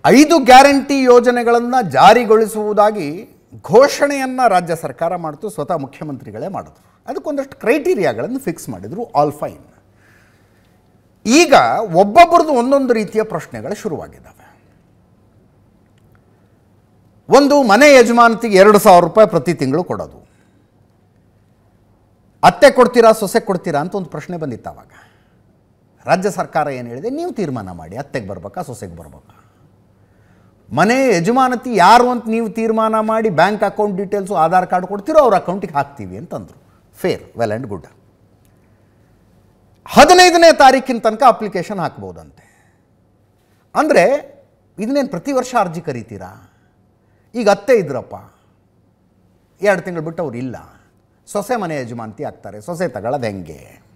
ಐದು ಗ್ಯಾರಂಟಿ ಯೋಜನೆಗಳನ್ನು ಜಾರಿಗೊಳಿಸುವುದಾಗಿ ಘೋಷಣೆಯನ್ನು ರಾಜ್ಯ ಸರ್ಕಾರ ಮಾಡಿತು ಸ್ವತಃ ಮುಖ್ಯಮಂತ್ರಿಗಳೇ ಮಾಡಿದ್ರು ಅದಕ್ಕೊಂದಷ್ಟು ಕ್ರೈಟೀರಿಯಾಗಳನ್ನು ಫಿಕ್ಸ್ ಮಾಡಿದರು ಆಲ್ ಫೈನ್ ಈಗ ಒಬ್ಬೊಬ್ಬರದ್ದು ಒಂದೊಂದು ರೀತಿಯ ಪ್ರಶ್ನೆಗಳು ಶುರುವಾಗಿದ್ದಾವೆ ಒಂದು ಮನೆ ಯಜಮಾನತಿಗೆ ಎರಡು ಸಾವಿರ ರೂಪಾಯಿ ಪ್ರತಿ ತಿಂಗಳು ಕೊಡೋದು ಅತ್ತೆ ಕೊಡ್ತೀರಾ ಸೊಸೆ ಕೊಡ್ತೀರಾ ಅಂತ ಒಂದು ಪ್ರಶ್ನೆ ಬಂದಿತ್ತು ಅವಾಗ ರಾಜ್ಯ ಸರ್ಕಾರ ಏನು ಹೇಳಿದೆ ನೀವು ತೀರ್ಮಾನ ಮಾಡಿ ಅತ್ತೆಗೆ ಬರ್ಬೇಕಾ ಸೊಸೆಗೆ ಬರ್ಬೇಕಾ ಮನೆ ಯಜಮಾನತಿ ಯಾರು ಅಂತ ನೀವು ತೀರ್ಮಾನ ಮಾಡಿ bank account details Aadhaar card ಕೊಡ್ತೀರೋ ಅವ್ರ ಅಕೌಂಟಿಗೆ ಹಾಕ್ತೀವಿ ಅಂತಂದರು ಫೇರ್ ವೆಲ್ ಆ್ಯಂಡ್ ಗುಡ್ ಹದಿನೈದನೇ ತಾರೀಕಿನ ತನಕ ಅಪ್ಲಿಕೇಶನ್ ಹಾಕ್ಬೋದಂತೆ ಅಂದರೆ ಇದನ್ನೇನು ಪ್ರತಿ ವರ್ಷ ಅರ್ಜಿ ಕರೀತೀರಾ ಈಗ ಅತ್ತೆ ಇದ್ರಪ್ಪ ಎರಡು ತಿಂಗಳು ಬಿಟ್ಟು ಅವ್ರು ಇಲ್ಲ ಸೊಸೆ ಮನೆ ಯಜಮಾನತಿ ಆಗ್ತಾರೆ ಸೊಸೆ ತಗೊಳ್ಳೋದು ಹೆಂಗೆ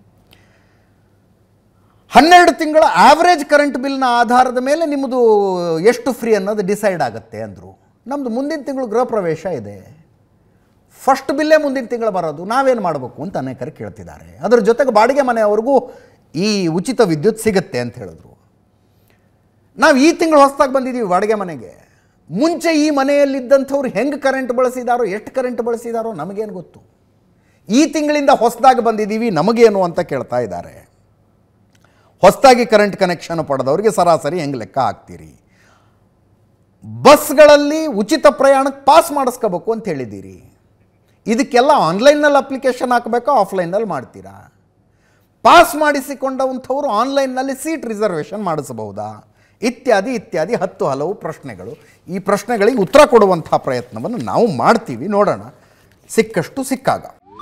ಹನ್ನೆರಡು ತಿಂಗಳ ಆವ್ರೇಜ್ ಕರೆಂಟ್ ಬಿಲ್ನ ಆಧಾರದ ಮೇಲೆ ನಿಮ್ಮದು ಎಷ್ಟು ಫ್ರೀ ಅನ್ನೋದು ಡಿಸೈಡ್ ಆಗುತ್ತೆ ಅಂದರು ನಮ್ಮದು ಮುಂದಿನ ತಿಂಗಳು ಗೃಹ ಪ್ರವೇಶ ಇದೆ ಫಸ್ಟ್ ಬಿಲ್ಲೇ ಮುಂದಿನ ತಿಂಗಳು ಬರೋದು ನಾವೇನು ಮಾಡಬೇಕು ಅಂತ ಅನೇಕರು ಕೇಳ್ತಿದ್ದಾರೆ ಅದರ ಜೊತೆಗೆ ಬಾಡಿಗೆ ಮನೆಯವ್ರಿಗೂ ಈ ಉಚಿತ ವಿದ್ಯುತ್ ಸಿಗುತ್ತೆ ಅಂತ ಹೇಳಿದ್ರು ನಾವು ಈ ತಿಂಗಳು ಹೊಸದಾಗಿ ಬಂದಿದ್ದೀವಿ ಬಾಡಿಗೆ ಮನೆಗೆ ಮುಂಚೆ ಈ ಮನೆಯಲ್ಲಿದ್ದಂಥವ್ರು ಹೆಂಗೆ ಕರೆಂಟ್ ಬಳಸಿದಾರೋ ಎಷ್ಟು ಕರೆಂಟ್ ಬಳಸಿದಾರೋ ನಮಗೇನು ಗೊತ್ತು ಈ ತಿಂಗಳಿಂದ ಹೊಸದಾಗಿ ಬಂದಿದ್ದೀವಿ ನಮಗೇನು ಅಂತ ಕೇಳ್ತಾ ಇದ್ದಾರೆ ಹೊಸದಾಗಿ ಕರೆಂಟ್ ಕನೆಕ್ಷನ್ ಪಡೆದವರಿಗೆ ಸರಾಸರಿ ಹೆಂಗೆ ಲೆಕ್ಕ ಹಾಕ್ತೀರಿ ಬಸ್ಗಳಲ್ಲಿ ಉಚಿತ ಪ್ರಯಾಣಕ್ಕೆ ಪಾಸ್ ಮಾಡಿಸ್ಕೋಬೇಕು ಅಂತ ಹೇಳಿದ್ದೀರಿ ಇದಕ್ಕೆಲ್ಲ ಆನ್ಲೈನಲ್ಲಿ ಅಪ್ಲಿಕೇಶನ್ ಹಾಕಬೇಕಾ ಆಫ್ಲೈನಲ್ಲಿ ಮಾಡ್ತೀರಾ ಪಾಸ್ ಮಾಡಿಸಿಕೊಂಡವಂಥವರು ಆನ್ಲೈನ್ನಲ್ಲಿ ಸೀಟ್ ರಿಸರ್ವೇಷನ್ ಮಾಡಿಸಬಹುದಾ ಇತ್ಯಾದಿ ಇತ್ಯಾದಿ ಹತ್ತು ಹಲವು ಪ್ರಶ್ನೆಗಳು ಈ ಪ್ರಶ್ನೆಗಳಿಗೆ ಉತ್ತರ ಕೊಡುವಂಥ ಪ್ರಯತ್ನವನ್ನು ನಾವು ಮಾಡ್ತೀವಿ ನೋಡೋಣ ಸಿಕ್ಕಷ್ಟು ಸಿಕ್ಕಾಗ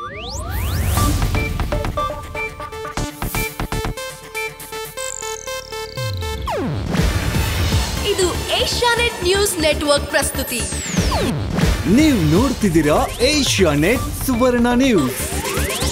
ಇದು ಏಷ್ಯಾನೆಟ್ ನ್ಯೂಸ್ ನೆಟ್ವರ್ಕ್ ಪ್ರಸ್ತುತಿ ನೀವು ನೋಡ್ತಿದ್ದೀರಾ ಏಷ್ಯಾ ನೆಟ್ ಸುವರ್ಣ ನ್ಯೂಸ್